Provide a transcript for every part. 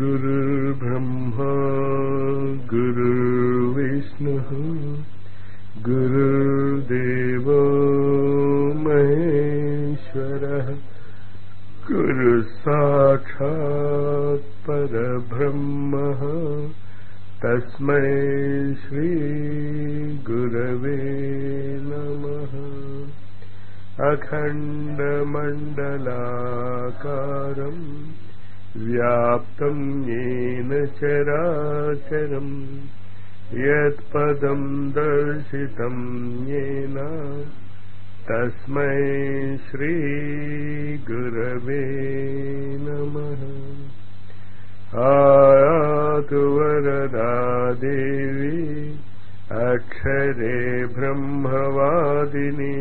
गुरुर्ब्रह्मा गुरुर्विष्णुः गुरुर्देवो महेश्वरः गुरुसाक्षात् परब्रह्मः तस्मै श्रीगुरवे नमः अखण्डमण्डलाकारम् व्याप्तं येन चराचरम् यत्पदं दर्शितं येन तस्मै श्रीगुरवे नमः आयातु वरदा देवी अक्षरे ब्रह्मवादिनी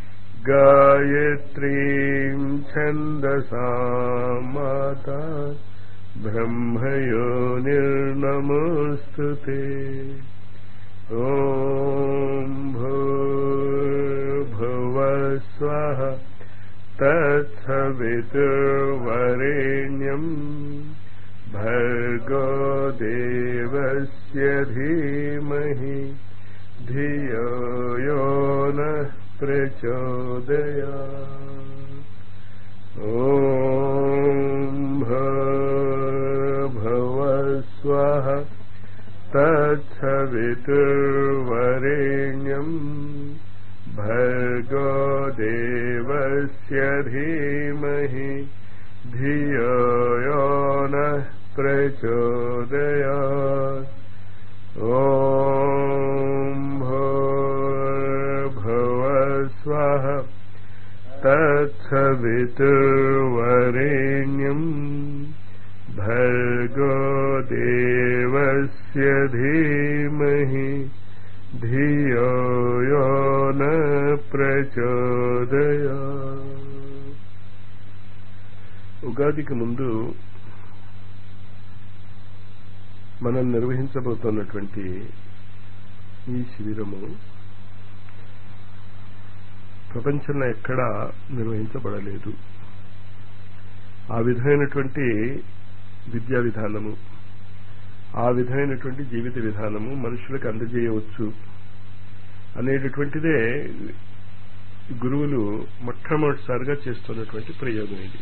गायत्रीं छन्दसा माता ब्रह्मयोनिर्नमोऽस्तु ते ॐ भूर्भुवस्वः तत्सवितुर्वरेण्यम् भर्गो देवस्य धीमहि धियो यो नः प्रचोदया ॐ भवस्वः तत्सवितुर्वरेण्यम् भर्गो देवस्य धीमहि धियो यो नः प्रचोदयात् ॐ भूर्भुवस्वः तत्सवितुर्वरेण्यम् भर्गो देवस्य धीमहि धियो यो न ప్రచోదయా ఉగాదికి ముందు మనం నిర్వహించబోతున్నటువంటి ఈ శిబిరము ప్రపంచంలో ఎక్కడా నిర్వహించబడలేదు ఆ విధమైనటువంటి విద్యా విధానము ఆ విధమైనటువంటి జీవిత విధానము మనుషులకు అందజేయవచ్చు అనేటటువంటిదే గురువులు మొట్టమొదటిసారిగా చేస్తున్నటువంటి ప్రయోగం ఇది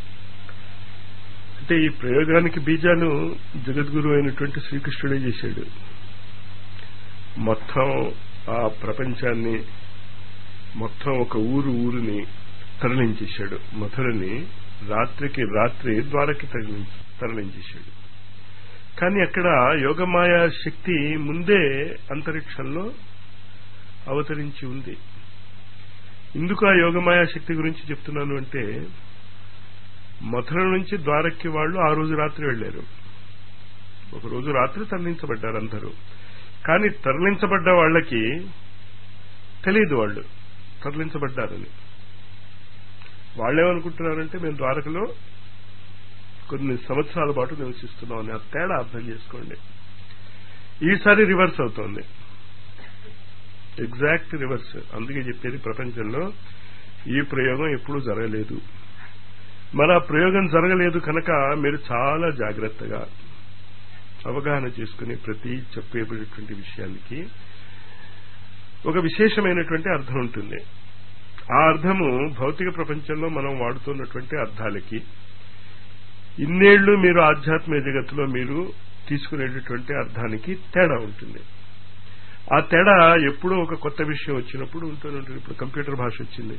అంటే ఈ ప్రయోగానికి బీజాలు జగద్గురు అయినటువంటి శ్రీకృష్ణుడే చేశాడు మొత్తం ఆ ప్రపంచాన్ని మొత్తం ఒక ఊరు ఊరిని తరలించేశాడు మధురని రాత్రికి రాత్రి ద్వారకి తరలించేశాడు కానీ అక్కడ యోగమాయ శక్తి ముందే అంతరిక్షంలో అవతరించి ఉంది ఎందుకు ఆ యోగమాయా శక్తి గురించి చెప్తున్నాను అంటే మథుర నుంచి ద్వారక్కి వాళ్ళు ఆ రోజు రాత్రి వెళ్లారు ఒక రోజు రాత్రి తరలించబడ్డారు అందరూ కానీ తరలించబడ్డ వాళ్ళకి తెలియదు వాళ్ళు తరలించబడ్డారని వాళ్ళేమనుకుంటున్నారంటే మేము ద్వారకలో కొన్ని సంవత్సరాల పాటు నివసిస్తున్నాం అని ఆ తేడా అర్థం చేసుకోండి ఈసారి రివర్స్ అవుతోంది ఎగ్జాక్ట్ రివర్స్ అందుకే చెప్పేది ప్రపంచంలో ఈ ప్రయోగం ఎప్పుడూ జరగలేదు మరి ఆ ప్రయోగం జరగలేదు కనుక మీరు చాలా జాగ్రత్తగా అవగాహన చేసుకుని ప్రతి చెప్పేటటువంటి విషయానికి ఒక విశేషమైనటువంటి అర్థం ఉంటుంది ఆ అర్థము భౌతిక ప్రపంచంలో మనం వాడుతున్నటువంటి అర్థాలకి ఇన్నేళ్లు మీరు ఆధ్యాత్మిక జగత్తులో మీరు తీసుకునేటటువంటి అర్థానికి తేడా ఉంటుంది ఆ తేడా ఎప్పుడో ఒక కొత్త విషయం వచ్చినప్పుడు ఉంటూనే ఉంటుంది ఇప్పుడు కంప్యూటర్ భాష వచ్చింది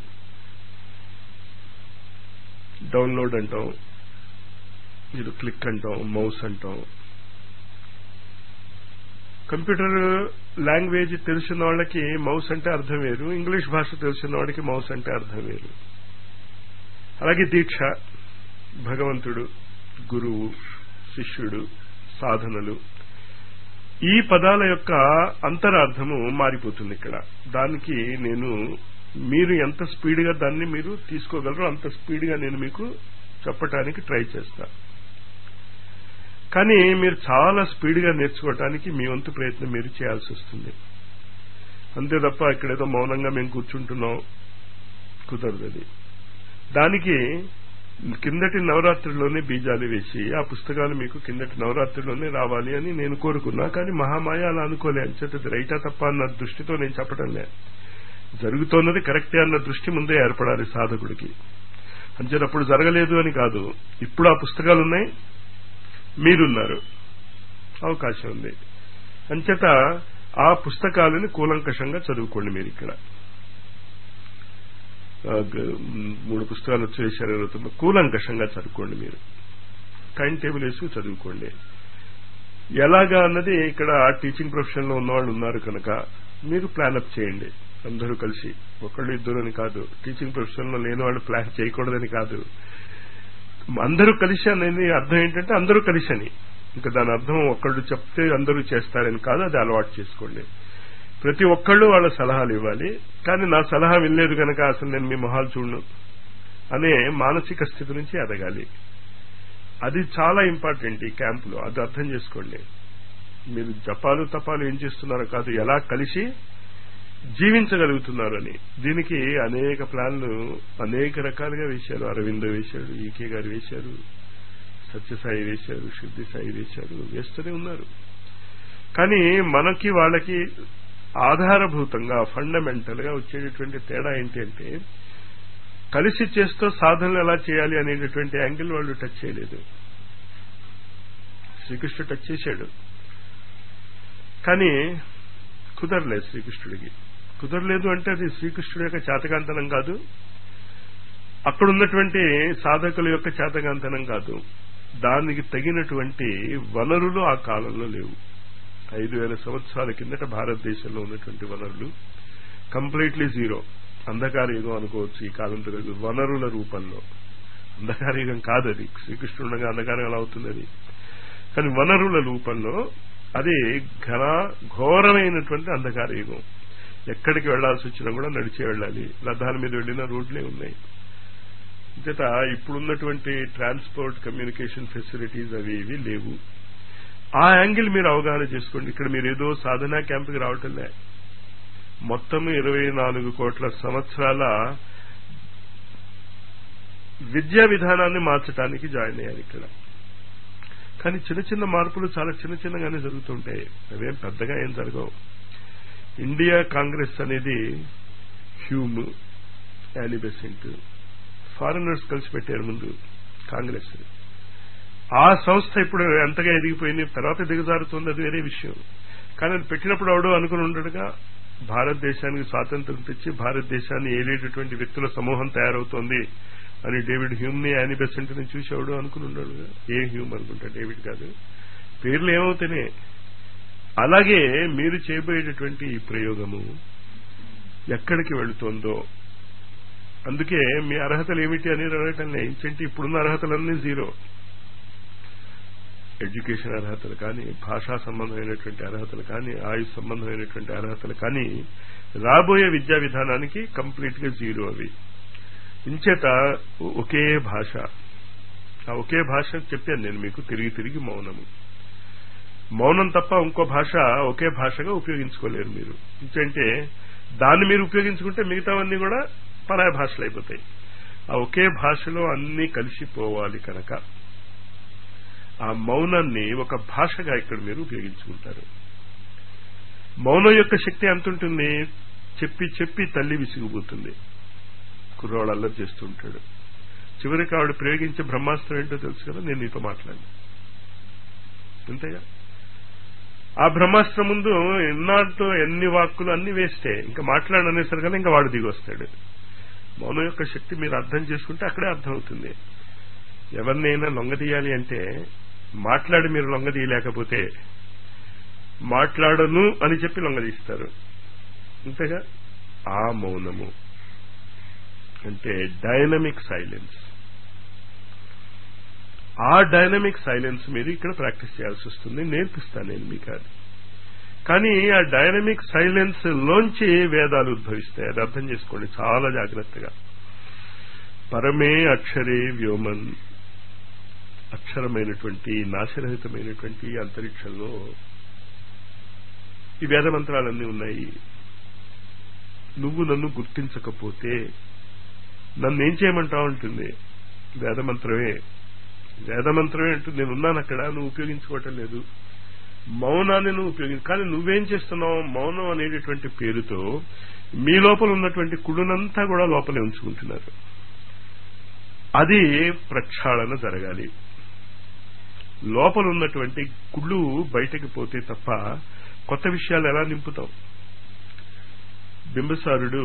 డౌన్లోడ్ అంటాం ఇది క్లిక్ అంటాం మౌస్ అంటాం కంప్యూటర్ లాంగ్వేజ్ తెలిసిన వాళ్ళకి మౌస్ అంటే అర్థం వేరు ఇంగ్లీష్ భాష తెలిసిన వాళ్ళకి మౌస్ అంటే అర్థం వేరు అలాగే దీక్ష భగవంతుడు గురువు శిష్యుడు సాధనలు ఈ పదాల యొక్క అంతరార్థము మారిపోతుంది ఇక్కడ దానికి నేను మీరు ఎంత స్పీడ్గా దాన్ని మీరు తీసుకోగలరో అంత స్పీడ్గా నేను మీకు చెప్పటానికి ట్రై చేస్తా కానీ మీరు చాలా స్పీడ్గా నేర్చుకోవటానికి మీ వంతు ప్రయత్నం మీరు చేయాల్సి వస్తుంది అంతే తప్ప ఇక్కడేదో మౌనంగా మేము కూర్చుంటున్నాం కుదరదు అది దానికి కిందటి నవరాత్రిలోనే బీజాలు వేసి ఆ పుస్తకాలు మీకు కిందటి నవరాత్రిలోనే రావాలి అని నేను కోరుకున్నా కానీ మహామాయ అలా అనుకోలే అంచేతది రైటా తప్ప అన్న దృష్టితో నేను చెప్పడం లే జరుగుతోన్నది కరెక్టే అన్న దృష్టి ముందే ఏర్పడాలి సాధకుడికి అంచేటప్పుడు జరగలేదు అని కాదు ఇప్పుడు ఆ పుస్తకాలు ఉన్నాయి మీరున్నారు అవకాశం ఉంది అంచేత ఆ పుస్తకాలని కూలంకషంగా చదువుకోండి మీరు ఇక్కడ మూడు పుస్తకాలు వచ్చేసారు ఇరవై కూలంకషంగా చదువుకోండి మీరు టైం టేబుల్ వేసి చదువుకోండి ఎలాగా అన్నది ఇక్కడ టీచింగ్ ప్రొఫెషన్ లో ఉన్నవాళ్ళు ఉన్నారు కనుక మీరు ప్లాన్ అప్ చేయండి అందరూ కలిసి ఒకళ్ళు ఇద్దరు అని కాదు టీచింగ్ ప్రొఫెషన్ లో లేని వాళ్ళు ప్లాన్ చేయకూడదని కాదు అందరూ కలిసి అనేది అర్థం ఏంటంటే అందరూ కలిసి అని ఇంకా దాని అర్థం ఒక్కళ్ళు చెప్తే అందరూ చేస్తారని కాదు అది అలవాటు చేసుకోండి ప్రతి ఒక్కళ్ళు వాళ్ళ సలహాలు ఇవ్వాలి కానీ నా సలహా వినలేదు కనుక అసలు నేను మీ మొహాలు చూడను అనే మానసిక స్థితి నుంచి ఎదగాలి అది చాలా ఇంపార్టెంట్ ఈ క్యాంపులో అది అర్థం చేసుకోండి మీరు జపాలు తపాలు ఏం చేస్తున్నారో కాదు ఎలా కలిసి జీవించగలుగుతున్నారు అని దీనికి అనేక ప్లాన్లు అనేక రకాలుగా వేశారు అరవిందో వేశాడు ఈకే గారు వేశారు సత్యసాయి వేశారు సిద్ధి సాయి వేశారు వేస్తూనే ఉన్నారు కానీ మనకి వాళ్ళకి ఆధారభూతంగా ఫండమెంటల్ గా వచ్చేటటువంటి తేడా ఏంటి అంటే కలిసి చేస్తూ సాధనలు ఎలా చేయాలి అనేటటువంటి యాంగిల్ వాళ్ళు టచ్ చేయలేదు శ్రీకృష్ణుడు టచ్ చేశాడు కానీ కుదరలేదు శ్రీకృష్ణుడికి కుదరలేదు అంటే అది శ్రీకృష్ణుడి యొక్క చేతకాంతనం కాదు అక్కడ ఉన్నటువంటి సాధకుల యొక్క చేతకాంతనం కాదు దానికి తగినటువంటి వనరులు ఆ కాలంలో లేవు ఐదు వేల సంవత్సరాల కిందట భారతదేశంలో ఉన్నటువంటి వనరులు కంప్లీట్లీ జీరో అంధకార యుగం అనుకోవచ్చు ఈ కాలంతో వనరుల రూపంలో అంధకార యుగం కాదు అది శ్రీకృష్ణుడుగా అంధకారం ఎలా అవుతుంది అది కానీ వనరుల రూపంలో అది ఘన ఘోరమైనటువంటి అంధకార యుగం ఎక్కడికి వెళ్లాల్సి వచ్చినా కూడా నడిచే వెళ్ళాలి రథాల మీద వెళ్లిన రోడ్లే ఉన్నాయి చేత ఇప్పుడున్నటువంటి ట్రాన్స్పోర్ట్ కమ్యూనికేషన్ ఫెసిలిటీస్ అవి ఇవి లేవు ఆ యాంగిల్ మీరు అవగాహన చేసుకోండి ఇక్కడ మీరు ఏదో సాధనా క్యాంప్కి రావటంలే మొత్తం ఇరవై నాలుగు కోట్ల సంవత్సరాల విద్యా విధానాన్ని మార్చడానికి జాయిన్ అయ్యారు ఇక్కడ కానీ చిన్న చిన్న మార్పులు చాలా చిన్న చిన్నగానే జరుగుతుంటాయి అవేం పెద్దగా ఏం జరగవు ఇండియా కాంగ్రెస్ అనేది హ్యూమ్ యానిబెసెంట్ ఫారినర్స్ కలిసి పెట్టారు ముందు కాంగ్రెస్ ఆ సంస్థ ఇప్పుడు ఎంతగా ఎదిగిపోయింది తర్వాత దిగజారుతుంది అది వేరే విషయం కానీ అది పెట్టినప్పుడు అవడో అనుకుని ఉండడుగా భారతదేశానికి స్వాతంత్రం తెచ్చి భారతదేశాన్ని ఏలేటటువంటి వ్యక్తుల సమూహం తయారవుతోంది అని డేవిడ్ హ్యూమ్ ని యానీ బెసెంట్ ని చూసి ఎవడు అనుకుని ఉన్నాడు ఏ హ్యూమ్ అనుకుంటా డేవిడ్ కాదు పేర్లు ఏమవుతానే అలాగే మీరు చేయబోయేటటువంటి ఈ ప్రయోగము ఎక్కడికి వెళుతోందో అందుకే మీ అర్హతలు ఏమిటి అని అడగటం ఏంటంటే ఇప్పుడున్న అర్హతలన్నీ జీరో ఎడ్యుకేషన్ అర్హతలు కానీ భాషా సంబంధమైనటువంటి అర్హతలు కానీ ఆయుష్ సంబంధమైనటువంటి అర్హతలు కానీ రాబోయే విద్యా విధానానికి కంప్లీట్ గా జీరో అవి ఇంచేత ఒకే భాష ఆ ఒకే భాష చెప్పాను నేను మీకు తిరిగి తిరిగి మౌనము మౌనం తప్ప ఇంకో భాష ఒకే భాషగా ఉపయోగించుకోలేరు మీరు ఇంకంటే దాన్ని మీరు ఉపయోగించుకుంటే మిగతావన్నీ కూడా పరాయ భాషలు అయిపోతాయి ఆ ఒకే భాషలో అన్నీ కలిసిపోవాలి కనుక ఆ మౌనాన్ని ఒక భాషగా ఇక్కడ మీరు ఉపయోగించుకుంటారు మౌనం యొక్క శక్తి ఎంత ఉంటుంది చెప్పి చెప్పి తల్లి విసిగిపోతుంది కుర్రవాడు అల్లరి చేస్తూ ఉంటాడు చివరికి ఆవిడ ప్రయోగించే బ్రహ్మాస్త్రం ఏంటో తెలుసు కదా నేను నీతో మాట్లాడి అంతేగా ఆ బ్రహ్మాస్త్రం ముందు ఎన్నాటితో ఎన్ని వాక్కులు అన్ని వేస్తే ఇంకా మాట్లాడనేసరికల్లా ఇంకా వాడు దిగి వస్తాడు మౌనం యొక్క శక్తి మీరు అర్థం చేసుకుంటే అక్కడే అర్థం అవుతుంది ఎవరినైనా లొంగదీయాలి అంటే మాట్లాడి మీరు లొంగదీయలేకపోతే మాట్లాడను అని చెప్పి లొంగదీస్తారు అంతేగా ఆ మౌనము అంటే డైనమిక్ సైలెన్స్ ఆ డైనమిక్ సైలెన్స్ మీరు ఇక్కడ ప్రాక్టీస్ చేయాల్సి వస్తుంది నేర్పిస్తాను నేను మీకు అది కానీ ఆ డైనమిక్ సైలెన్స్ లోంచి వేదాలు ఉద్భవిస్తాయి అది అర్థం చేసుకోండి చాలా జాగ్రత్తగా పరమే అక్షరే వ్యోమన్ అక్షరమైనటువంటి నాశరహితమైనటువంటి అంతరిక్షంలో ఈ వేద మంత్రాలన్నీ ఉన్నాయి నువ్వు నన్ను గుర్తించకపోతే నన్ను ఏం చేయమంటావు ఉంటుంది వేదమంత్రమే వేదమంత్రమే అంటూ నేను ఉన్నాను అక్కడ నువ్వు ఉపయోగించుకోవటం లేదు మౌనాన్ని నువ్వు ఉపయోగించు కానీ నువ్వేం చేస్తున్నావు మౌనం అనేటటువంటి పేరుతో మీ లోపల ఉన్నటువంటి కుడునంతా కూడా లోపలే ఉంచుకుంటున్నారు అది ప్రక్షాళన జరగాలి లోపల ఉన్నటువంటి కుళ్ళు బయటకు పోతే తప్ప కొత్త విషయాలు ఎలా నింపుతాం బింబసారుడు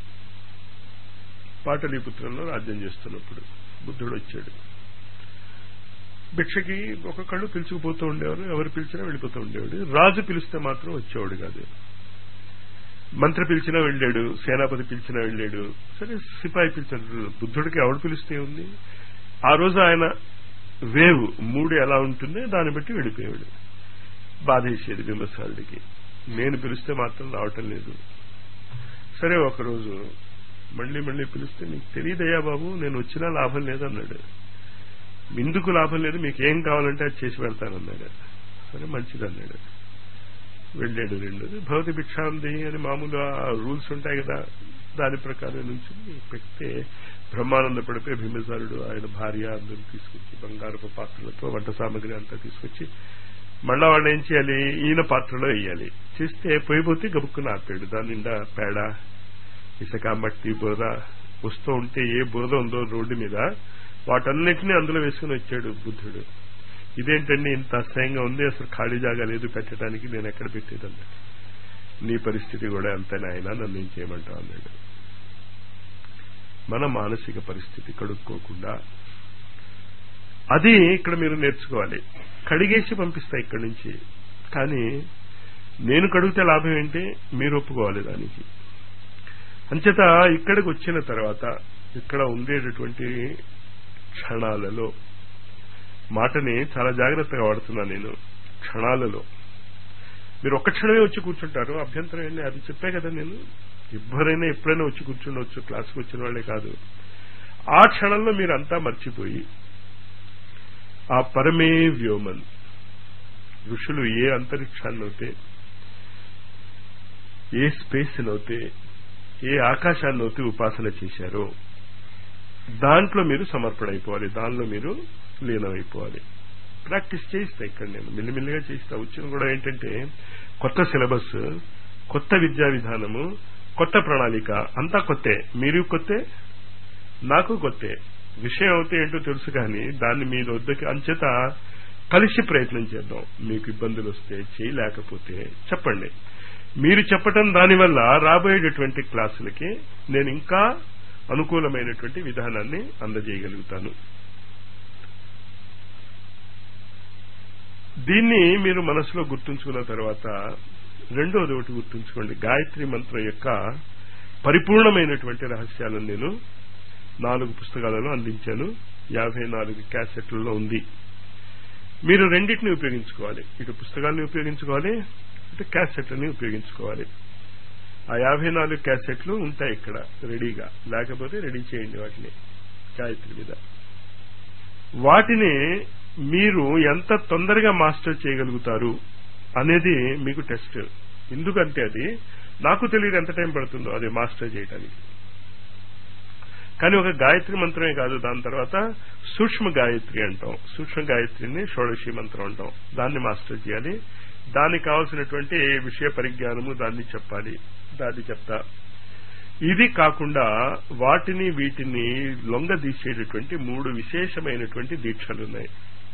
పాటలీపుత్రంలో రాజ్యం చేస్తున్నప్పుడు బుద్ధుడు వచ్చాడు భిక్షకి ఒక్కొక్కళ్ళు పిలుచుకుపోతూ ఉండేవారు ఎవరు పిలిచినా వెళ్ళిపోతూ ఉండేవాడు రాజు పిలిస్తే మాత్రం వచ్చేవాడు కాదు మంత్రి పిలిచినా వెళ్ళాడు సేనాపతి పిలిచినా వెళ్ళాడు సరే సిపాయి పిలిచాడు బుద్ధుడికి ఎవడు పిలిస్తే ఉంది ఆ రోజు ఆయన వేవ్ మూడు ఎలా ఉంటుందో దాన్ని బట్టి వెళ్ళిపోయాడు బాధేసేది బింబసారుడికి నేను పిలిస్తే మాత్రం రావటం లేదు సరే ఒకరోజు మళ్ళీ మళ్ళీ పిలిస్తే నీకు తెలియదయ్యా బాబు నేను వచ్చినా లాభం లేదన్నాడు ఎందుకు లాభం లేదు మీకు ఏం కావాలంటే అది చేసి వెళ్తానన్నాడు సరే మంచిదన్నాడు వెళ్ళాడు రెండు భవతి భిక్షాంది అని మామూలు రూల్స్ ఉంటాయి కదా దాని ప్రకారం నుంచి పెడితే బ్రహ్మానంద పడిపోయి భీమసారుడు ఆయన భార్య అందరూ తీసుకొచ్చి బంగారపు పాత్రలతో వంట సామాగ్రి అంతా తీసుకొచ్చి మళ్ళా వాళ్ళు ఏం చేయాలి ఈయన పాత్రలో వేయాలి చేస్తే పోయిపోతే గబుక్కున ఆపాడు దాని నిండా పేడ ఇసుక మట్టి బురద వస్తూ ఉంటే ఏ బురద ఉందో రోడ్డు మీద వాటన్నిటినీ అందులో వేసుకుని వచ్చాడు బుద్ధుడు ఇదేంటండి ఇంత అసహ్యంగా ఉంది అసలు ఖాళీ జాగా లేదు పెట్టడానికి నేను ఎక్కడ పెట్టేదన్నా నీ పరిస్థితి కూడా అంతేనా అయినా నన్ను ఏం చేయమంటావు అన్నాడు మన మానసిక పరిస్థితి కడుక్కోకుండా అది ఇక్కడ మీరు నేర్చుకోవాలి కడిగేసి పంపిస్తా ఇక్కడి నుంచి కానీ నేను కడిగితే లాభం ఏంటి మీరు ఒప్పుకోవాలి దానికి అంచేత ఇక్కడికి వచ్చిన తర్వాత ఇక్కడ ఉండేటటువంటి క్షణాలలో మాటని చాలా జాగ్రత్తగా వాడుతున్నా నేను క్షణాలలో మీరు ఒక్క క్షణమే వచ్చి కూర్చుంటారు అభ్యంతరం ఏంటి అది చెప్పే కదా నేను ఎవరైనా ఎప్పుడైనా వచ్చి కూర్చుండవచ్చు క్లాస్కి వచ్చిన వాళ్ళే కాదు ఆ క్షణంలో మీరు అంతా మర్చిపోయి ఆ పరమే వ్యోమన్ ఋషులు ఏ అంతరిక్షాన్నైతే ఏ స్పేస్నైతే ఏ ఆకాశాన్నైతే ఉపాసన చేశారో దాంట్లో మీరు సమర్పణ అయిపోవాలి దానిలో మీరు లీనమైపోవాలి ప్రాక్టీస్ చేయిస్తా ఇక్కడ నేను మెల్లిమెల్లిగా చేయిస్తా వచ్చిన కూడా ఏంటంటే కొత్త సిలబస్ కొత్త విద్యా విధానము కొత్త ప్రణాళిక అంతా కొత్తే మీరు కొత్తే నాకు కొత్తే విషయం అవుతే ఏంటో తెలుసు కానీ దాన్ని మీరు వద్దకి అంచేత కలిసి ప్రయత్నం చేద్దాం మీకు ఇబ్బందులు వస్తే చేయలేకపోతే చెప్పండి మీరు చెప్పటం దానివల్ల రాబోయేటటువంటి క్లాసులకి నేను ఇంకా అనుకూలమైనటువంటి విధానాన్ని అందజేయగలుగుతాను దీన్ని మీరు మనసులో గుర్తుంచుకున్న తర్వాత రెండోది ఒకటి గుర్తుంచుకోండి గాయత్రి మంత్రం యొక్క పరిపూర్ణమైనటువంటి రహస్యాలను నేను నాలుగు పుస్తకాలలో అందించాను యాభై నాలుగు క్యాసెట్లలో ఉంది మీరు రెండింటిని ఉపయోగించుకోవాలి ఇటు పుస్తకాన్ని ఉపయోగించుకోవాలి ఇటు క్యాసెట్లని ఉపయోగించుకోవాలి ఆ యాభై నాలుగు క్యాసెట్లు ఉంటాయి ఇక్కడ రెడీగా లేకపోతే రెడీ చేయండి వాటిని గాయత్రి మీద వాటిని మీరు ఎంత తొందరగా మాస్టర్ చేయగలుగుతారు అనేది మీకు టెస్ట్ ఎందుకంటే అది నాకు తెలియదు ఎంత టైం పడుతుందో అది మాస్టర్ చేయడానికి కానీ ఒక గాయత్రి మంత్రమే కాదు దాని తర్వాత సూక్ష్మ గాయత్రి అంటాం సూక్ష్మ గాయత్రిని షోడశి మంత్రం అంటాం దాన్ని మాస్టర్ చేయాలి దానికి కావాల్సినటువంటి విషయ పరిజ్ఞానము దాన్ని చెప్పాలి దాన్ని చెప్తా ఇది కాకుండా వాటిని వీటిని లొంగదీసేటటువంటి మూడు విశేషమైనటువంటి దీక్షలు ఉన్నాయి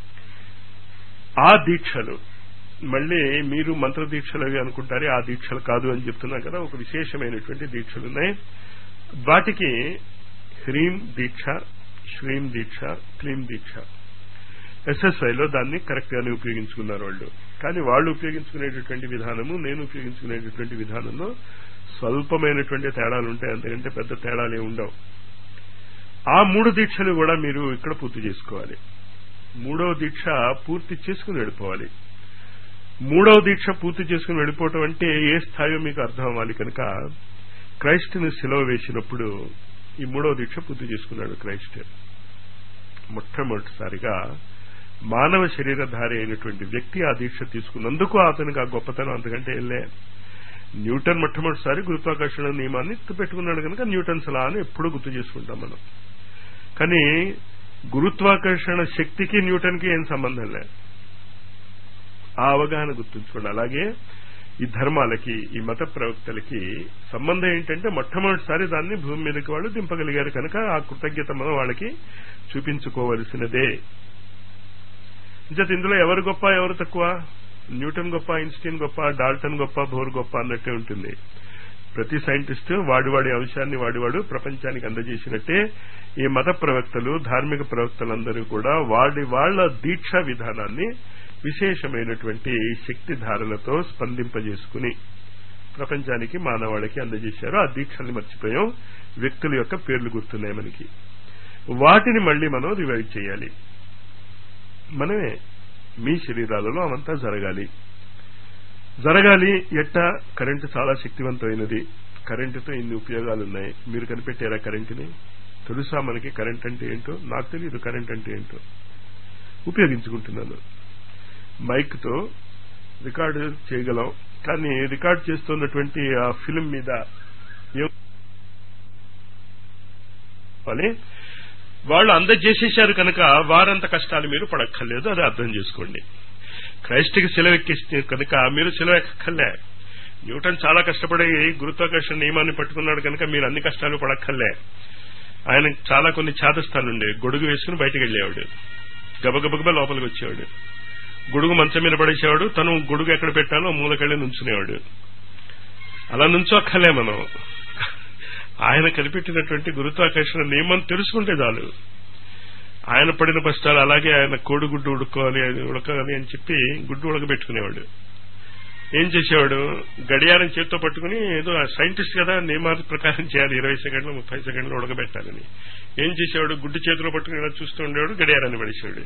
ఆ దీక్షలు మళ్ళీ మీరు మంత్ర దీక్షలు అవి అనుకుంటారే ఆ దీక్షలు కాదు అని చెప్తున్నాం కదా ఒక విశేషమైనటువంటి దీక్షలు ఉన్నాయి వాటికి హ్రీం దీక్ష శ్రీం దీక్ష క్లీం దీక్ష ఎస్ఎస్ఐలో దాన్ని కరెక్ట్ గానే ఉపయోగించుకున్నారు వాళ్ళు కానీ వాళ్ళు ఉపయోగించుకునేటటువంటి విధానము నేను ఉపయోగించుకునేటటువంటి విధానంలో స్వల్పమైనటువంటి తేడాలు ఉంటాయి అంతకంటే పెద్ద తేడాలు ఏమి ఉండవు ఆ మూడు దీక్షలు కూడా మీరు ఇక్కడ పూర్తి చేసుకోవాలి మూడవ దీక్ష పూర్తి చేసుకుని వెళ్ళిపోవాలి మూడవ దీక్ష పూర్తి చేసుకుని వెళ్ళిపోవటం అంటే ఏ స్థాయిలో మీకు అర్థం అవ్వాలి కనుక క్రైస్ట్ని సెలవు వేసినప్పుడు ఈ మూడవ దీక్ష పూర్తి చేసుకున్నాడు క్రైస్ట్ మొట్టమొదటిసారిగా మానవ శరీరధారి అయినటువంటి వ్యక్తి ఆ దీక్ష తీసుకున్నందుకు అతనికి ఆ గొప్పతనం అంతకంటే వెళ్ళే న్యూటన్ మొట్టమొదటిసారి గురుత్వాకర్షణ నియమాన్ని పెట్టుకున్నాడు కనుక న్యూటన్స్ లా అని ఎప్పుడూ గుర్తు చేసుకుంటాం మనం కానీ గురుత్వాకర్షణ శక్తికి న్యూటన్ కి ఏం సంబంధం లేదు ఆ అవగాహన గుర్తుంచుకోండి అలాగే ఈ ధర్మాలకి ఈ మత ప్రవక్తలకి సంబంధం ఏంటంటే మొట్టమొదటిసారి దాన్ని భూమి మీదకి వాళ్ళు దింపగలిగారు కనుక ఆ కృతజ్ఞత మనం వాళ్ళకి చూపించుకోవలసినదే ఇంత ఇందులో ఎవరు గొప్ప ఎవరు తక్కువ న్యూటన్ గొప్ప ఐన్స్టీన్ గొప్ప డాల్టన్ గొప్ప బోర్ గొప్ప అన్నట్టే ఉంటుంది ప్రతి సైంటిస్ట్ వాడి వాడి అంశాన్ని వాడివాడు ప్రపంచానికి అందజేసినట్టే ఈ మత ప్రవక్తలు ధార్మిక ప్రవక్తలందరూ కూడా వాడి వాళ్ల దీక్షా విధానాన్ని విశేషమైనటువంటి శక్తి ధారలతో స్పందింపజేసుకుని ప్రపంచానికి మానవాళికి అందజేశారు ఆ దీక్షల్ని మర్చిపోయాం వ్యక్తుల యొక్క పేర్లు గుర్తున్నాయి మనకి వాటిని మళ్లీ మనం రివైవ్ చేయాలి మనమే మీ శరీరాలలో అవంతా జరగాలి జరగాలి ఎట్టా కరెంటు చాలా శక్తివంతమైనది కరెంటుతో ఇన్ని ఉపయోగాలు ఉన్నాయి మీరు కనిపెట్టారా కరెంటుని తెలుసా మనకి కరెంట్ అంటే ఏంటో నాకు తెలియదు కరెంట్ అంటే ఏంటో ఉపయోగించుకుంటున్నాను మైక్ తో రికార్డు చేయగలం కానీ రికార్డ్ చేస్తున్నటువంటి ఆ ఫిలిం మీద వాళ్ళు అందజేసేశారు కనుక వారంత కష్టాలు మీరు పడక్కర్లేదు అది అర్థం చేసుకోండి క్రైస్ట్కి సెలవెక్కిస్తే కనుక మీరు సెలవెక్కర్లే న్యూటన్ చాలా కష్టపడి గురుత్వాకర్షణ నియమాన్ని పట్టుకున్నాడు కనుక మీరు అన్ని కష్టాలు పడక్కర్లే ఆయన చాలా కొన్ని చేతస్థానుండే గొడుగు వేసుకుని బయటకు వెళ్ళేవాడు గబగబగబ లోపలికి వచ్చేవాడు గొడుగు మంచం మీద పడేసేవాడు తను గొడుగు ఎక్కడ పెట్టాలో మూలకెళ్ళి నుంచునేవాడు అలా నుంచోక్కలే మనం ఆయన కనిపెట్టినటువంటి గురుత్వాకర్షణ నియమం తెలుసుకుంటే చాలు ఆయన పడిన కష్టాలు అలాగే ఆయన కోడిగుడ్డు ఉడుకోవాలి అది ఉడకాలి అని చెప్పి గుడ్డు ఉడకబెట్టుకునేవాడు ఏం చేసేవాడు గడియారం చేత్తో పట్టుకుని ఏదో సైంటిస్ట్ కదా నియమాల ప్రకారం చేయాలి ఇరవై సెకండ్లు ముప్పై సెకండ్లు ఉడకబెట్టాలని ఏం చేసేవాడు గుడ్డు చేతిలో పట్టుకుని ఇలా చూస్తూ ఉండేవాడు గడియారాన్ని పడేసేవాడు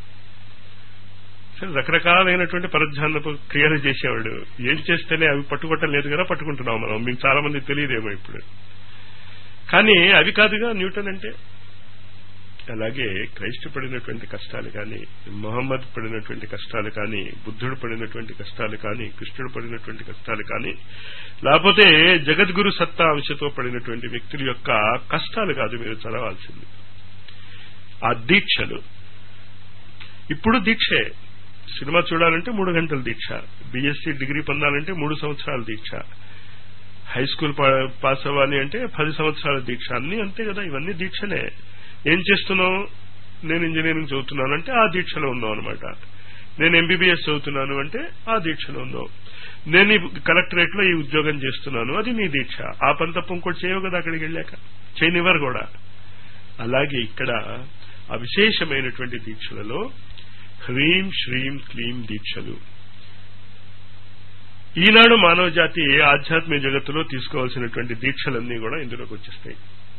సరే రకరకాలైనటువంటి పరధ్యానపు క్రియలు చేసేవాడు ఏం చేస్తేనే అవి పట్టుకోవటం లేదు కదా పట్టుకుంటున్నాం మనం మీకు చాలా మంది తెలియదేమో ఇప్పుడు కానీ అవి కాదుగా న్యూటన్ అంటే అలాగే క్రైస్ట్ పడినటువంటి కష్టాలు కానీ మొహమ్మద్ పడినటువంటి కష్టాలు కానీ బుద్ధుడు పడినటువంటి కష్టాలు కానీ కృష్ణుడు పడినటువంటి కష్టాలు కానీ లేకపోతే జగద్గురు సత్తా అంశతో పడినటువంటి వ్యక్తుల యొక్క కష్టాలు కాదు మీరు చదవాల్సింది ఆ దీక్షలు ఇప్పుడు దీక్షే సినిమా చూడాలంటే మూడు గంటల దీక్ష బీఎస్సీ డిగ్రీ పొందాలంటే మూడు సంవత్సరాల దీక్ష హై స్కూల్ పాస్ అవ్వాలి అంటే పది సంవత్సరాల దీక్ష అన్ని అంతే కదా ఇవన్నీ దీక్షలే ఏం చేస్తున్నావు నేను ఇంజనీరింగ్ చదువుతున్నాను అంటే ఆ దీక్షలో ఉన్నావు అనమాట నేను ఎంబీబీఎస్ చదువుతున్నాను అంటే ఆ దీక్షలో ఉన్నావు నేను ఈ కలెక్టరేట్ లో ఈ ఉద్యోగం చేస్తున్నాను అది నీ దీక్ష ఆ పని తప్ప ఇంకోటి చేయవు కదా అక్కడికి వెళ్ళాక చేయనివ్వరు కూడా అలాగే ఇక్కడ ఆ విశేషమైనటువంటి దీక్షలలో హ్రీం శ్రీం క్లీం దీక్షలు ఈనాడు మానవ జాతి ఆధ్యాత్మిక జగత్తులో తీసుకోవాల్సినటువంటి దీక్షలన్నీ కూడా ఇందులోకి వచ్చేస్తాయి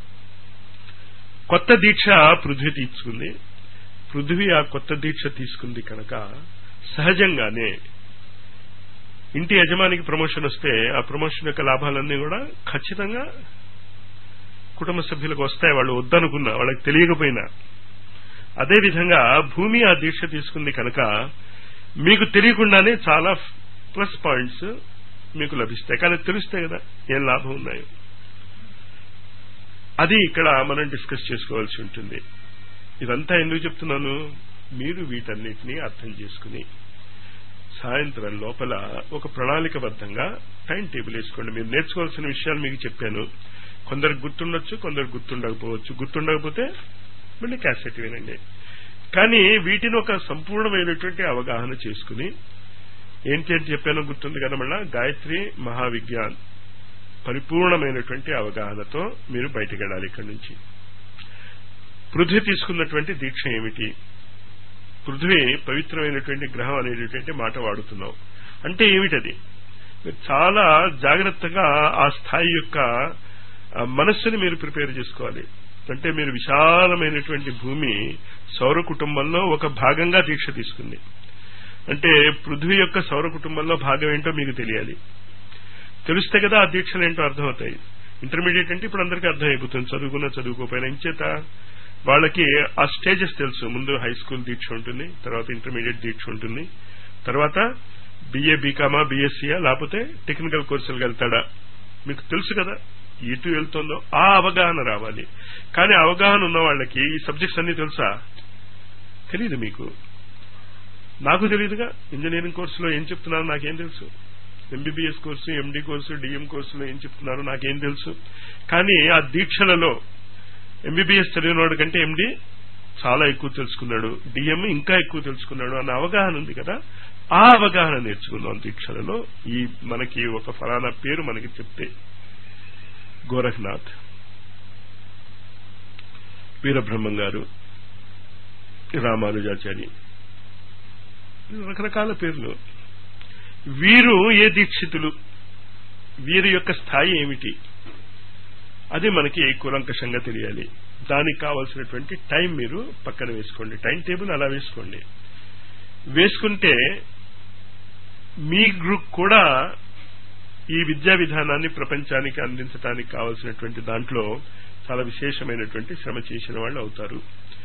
కొత్త దీక్ష పృథ్వీ తీసుకుంది పృథ్వీ ఆ కొత్త దీక్ష తీసుకుంది కనుక సహజంగానే ఇంటి యజమానికి ప్రమోషన్ వస్తే ఆ ప్రమోషన్ యొక్క లాభాలన్నీ కూడా ఖచ్చితంగా కుటుంబ సభ్యులకు వస్తాయి వాళ్ళు వద్దనుకున్నా వాళ్ళకి తెలియకపోయినా అదేవిధంగా భూమి ఆ దీక్ష తీసుకుంది కనుక మీకు తెలియకుండానే చాలా ప్లస్ పాయింట్స్ మీకు లభిస్తాయి కానీ తెలుస్తాయి కదా ఏం లాభం ఉన్నాయో అది ఇక్కడ మనం డిస్కస్ చేసుకోవాల్సి ఉంటుంది ఇదంతా ఎందుకు చెప్తున్నాను మీరు వీటన్నిటినీ అర్థం చేసుకుని సాయంత్రం లోపల ఒక ప్రణాళికబద్ధంగా టైం టేబుల్ వేసుకోండి మీరు నేర్చుకోవాల్సిన విషయాలు మీకు చెప్పాను కొందరికి గుర్తుండొచ్చు కొందరు గుర్తుండకపోవచ్చు గుర్తుండకపోతే మళ్ళీ క్యాసెట్ వినండి కానీ వీటిని ఒక సంపూర్ణమైనటువంటి అవగాహన చేసుకుని ఏంటి అని చెప్పానో గుర్తుంది కదా మళ్ళా గాయత్రి మహావిజ్ఞాన్ పరిపూర్ణమైనటువంటి అవగాహనతో మీరు బయటికి వెళ్ళాలి ఇక్కడి నుంచి పృథ్వీ తీసుకున్నటువంటి దీక్ష ఏమిటి పృథ్వీ పవిత్రమైనటువంటి గ్రహం అనేటటువంటి మాట వాడుతున్నాం అంటే ఏమిటది చాలా జాగ్రత్తగా ఆ స్థాయి యొక్క మనస్సుని మీరు ప్రిపేర్ చేసుకోవాలి అంటే మీరు విశాలమైనటువంటి భూమి సౌర కుటుంబంలో ఒక భాగంగా దీక్ష తీసుకుంది అంటే పృథ్వీ యొక్క సౌర కుటుంబంలో భాగం ఏంటో మీకు తెలియాలి తెలిస్తే కదా ఆ దీక్షలు ఏంటో అర్థమవుతాయి ఇంటర్మీడియట్ అంటే ఇప్పుడు అందరికీ అర్థమైపోతుంది చదువుకున్నా చదువుకోపోయినా ఇంచేత వాళ్ళకి ఆ స్టేజెస్ తెలుసు ముందు హై స్కూల్ దీక్ష ఉంటుంది తర్వాత ఇంటర్మీడియట్ దీక్ష ఉంటుంది తర్వాత బిఏ బీకామా బీఎస్సీయా లేకపోతే టెక్నికల్ కోర్సులకు వెళ్తాడా మీకు తెలుసు కదా ఎటు వెళ్తుందో ఆ అవగాహన రావాలి కానీ అవగాహన ఉన్న వాళ్ళకి ఈ సబ్జెక్ట్స్ అన్ని తెలుసా తెలియదు మీకు నాకు తెలియదుగా ఇంజనీరింగ్ కోర్సులో ఏం చెప్తున్నారో నాకేం తెలుసు MBBS course MD course DM కోర్సులో ఏం చెప్తున్నారో నాకేం తెలుసు కానీ ఆ దీక్షలలో ఎంబీబీఎస్ చదివినవాడు కంటే ఎండి చాలా ఎక్కువ తెలుసుకున్నాడు డిఎం ఇంకా ఎక్కువ తెలుసుకున్నాడు అన్న అవగాహన ఉంది కదా ఆ అవగాహన నేర్చుకుందాం దీక్షలలో ఈ మనకి ఒక ఫలానా పేరు మనకి చెప్తే గోరఖ్నాథ్ వీరబ్రహ్మం గారు రామానుజాచారి రకరకాల పేర్లు వీరు ఏ దీక్షితులు వీరి యొక్క స్థాయి ఏమిటి అది మనకి కూలంకషంగా తెలియాలి దానికి కావలసినటువంటి టైం మీరు పక్కన వేసుకోండి టైం టేబుల్ అలా వేసుకోండి వేసుకుంటే మీ గ్రూప్ కూడా ఈ విద్యా విధానాన్ని ప్రపంచానికి అందించడానికి కావలసినటువంటి దాంట్లో చాలా విశేషమైనటువంటి శ్రమ చేసిన వాళ్ళు అవుతారు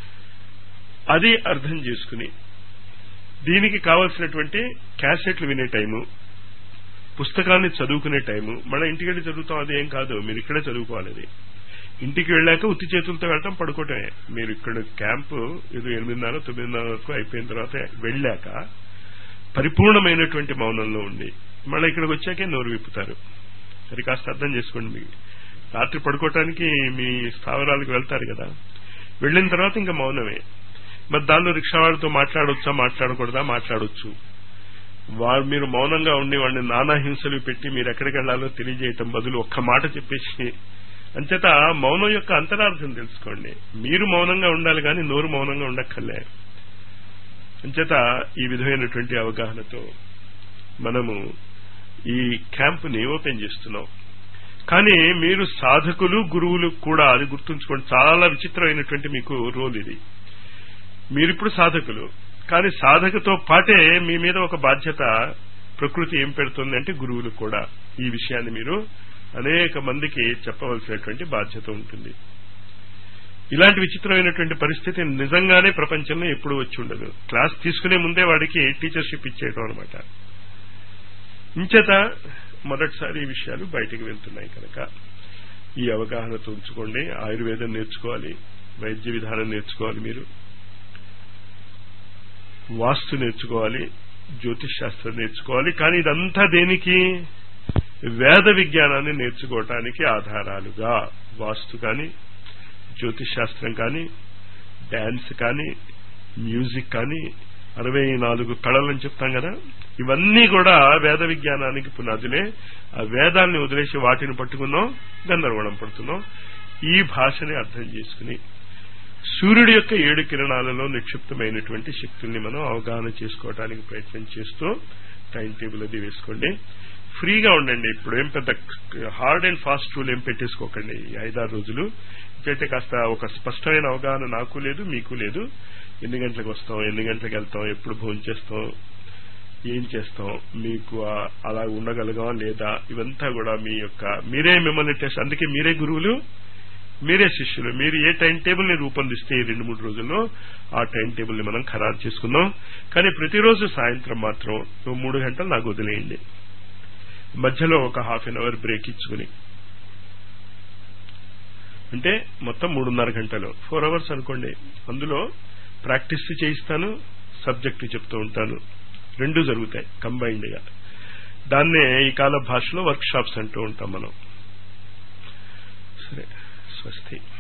అది అర్థం చేసుకుని దీనికి కావలసినటువంటి క్యాసెట్లు వినే టైము పుస్తకాన్ని చదువుకునే టైము మన ఇంటికి వెళ్ళి చదువుతాం అది ఏం కాదు మీరు ఇక్కడే చదువుకోవాలి అది ఇంటికి వెళ్ళాక ఉత్తి చేతులతో వెళ్ళటం పడుకోవటమే మీరు ఇక్కడ క్యాంపు ఇది ఎనిమిదిన్నర తొమ్మిదిన్నర వరకు అయిపోయిన తర్వాత వెళ్ళాక పరిపూర్ణమైనటువంటి మౌనంలో ఉండి మళ్ళీ ఇక్కడికి వచ్చాకే నోరు విప్పుతారు అది కాస్త అర్థం చేసుకోండి మీ రాత్రి పడుకోవటానికి మీ స్థావరాలకు వెళ్తారు కదా వెళ్ళిన తర్వాత ఇంకా మౌనమే మరి దానిలో రిక్షా వాళ్ళతో మాట్లాడొచ్చా మాట్లాడకూడదా మాట్లాడొచ్చు వారు మీరు మౌనంగా ఉండి వాడిని నానా హింసలు పెట్టి మీరు ఎక్కడికి వెళ్లాలో తెలియజేయటం బదులు ఒక్క మాట చెప్పేసి అంచేత మౌనం యొక్క అంతరార్థం తెలుసుకోండి మీరు మౌనంగా ఉండాలి కానీ నోరు మౌనంగా ఉండక్కర్లే అంచేత ఈ విధమైనటువంటి అవగాహనతో మనము ఈ క్యాంపుని ఓపెన్ చేస్తున్నాం కానీ మీరు సాధకులు గురువులు కూడా అది గుర్తుంచుకోండి చాలా విచిత్రమైనటువంటి మీకు రోల్ ఇది మీరిప్పుడు సాధకులు కానీ సాధకతో పాటే మీ మీద ఒక బాధ్యత ప్రకృతి ఏం పెడుతుంది అంటే గురువులు కూడా ఈ విషయాన్ని మీరు అనేక మందికి చెప్పవలసినటువంటి బాధ్యత ఉంటుంది ఇలాంటి విచిత్రమైనటువంటి పరిస్థితి నిజంగానే ప్రపంచంలో ఎప్పుడు వచ్చి ఉండదు క్లాస్ తీసుకునే ముందే వాడికి టీచర్షిప్ ఇచ్చేయటం అనమాట ఇంచేత మొదటిసారి ఈ విషయాలు బయటికి వెళ్తున్నాయి కనుక ఈ అవగాహనతో ఉంచుకోండి ఆయుర్వేదం నేర్చుకోవాలి వైద్య విధానం నేర్చుకోవాలి మీరు వాస్తు నేర్చుకోవాలి జ్యోతిష్ శాస్త్రం నేర్చుకోవాలి కానీ ఇదంతా దేనికి వేద విజ్ఞానాన్ని నేర్చుకోవటానికి ఆధారాలుగా వాస్తు కానీ జ్యోతిష్ శాస్త్రం కానీ డాన్స్ కానీ మ్యూజిక్ కానీ అరవై నాలుగు కళలని చెప్తాం కదా ఇవన్నీ కూడా వేద విజ్ఞానానికి పునాదులే ఆ వేదాన్ని వదిలేసి వాటిని పట్టుకున్నాం గందరగోళం పడుతున్నాం ఈ భాషని అర్థం చేసుకుని సూర్యుడి యొక్క ఏడు కిరణాలలో నిక్షిప్తమైనటువంటి శక్తుల్ని మనం అవగాహన చేసుకోవడానికి ప్రయత్నం చేస్తూ టైం టేబుల్ అది వేసుకోండి ఫ్రీగా ఉండండి ఇప్పుడు ఏం పెద్ద హార్డ్ అండ్ ఫాస్ట్ రూల్ ఏం పెట్టేసుకోకండి ఈ ఐదారు రోజులు అయితే కాస్త ఒక స్పష్టమైన అవగాహన నాకు లేదు మీకు లేదు ఎన్ని గంటలకు వస్తాం ఎన్ని గంటలకు వెళ్తాం ఎప్పుడు భోజనం చేస్తాం ఏం చేస్తాం మీకు అలా ఉండగలగాం లేదా ఇవంతా కూడా మీ యొక్క మీరే మిమ్మల్ని టెస్ట్ అందుకే మీరే గురువులు మీరే శిష్యులు మీరు ఏ టైం టేబుల్ ని రూపొందిస్తే ఈ రెండు మూడు రోజుల్లో ఆ టైం టేబుల్ ని మనం ఖరారు చేసుకుందాం కానీ ప్రతిరోజు సాయంత్రం మాత్రం మూడు గంటలు నాకు వదిలేయండి మధ్యలో ఒక హాఫ్ అన్ అవర్ బ్రేక్ ఇచ్చుకుని అంటే మొత్తం మూడున్నర గంటలు ఫోర్ అవర్స్ అనుకోండి అందులో ప్రాక్టీస్ చేయిస్తాను సబ్జెక్టు చెప్తూ ఉంటాను రెండు జరుగుతాయి కంబైన్డ్ గా దాన్నే ఈ కాల భాషలో వర్క్ షాప్స్ అంటూ ఉంటాం మనం సరే స్వస్తి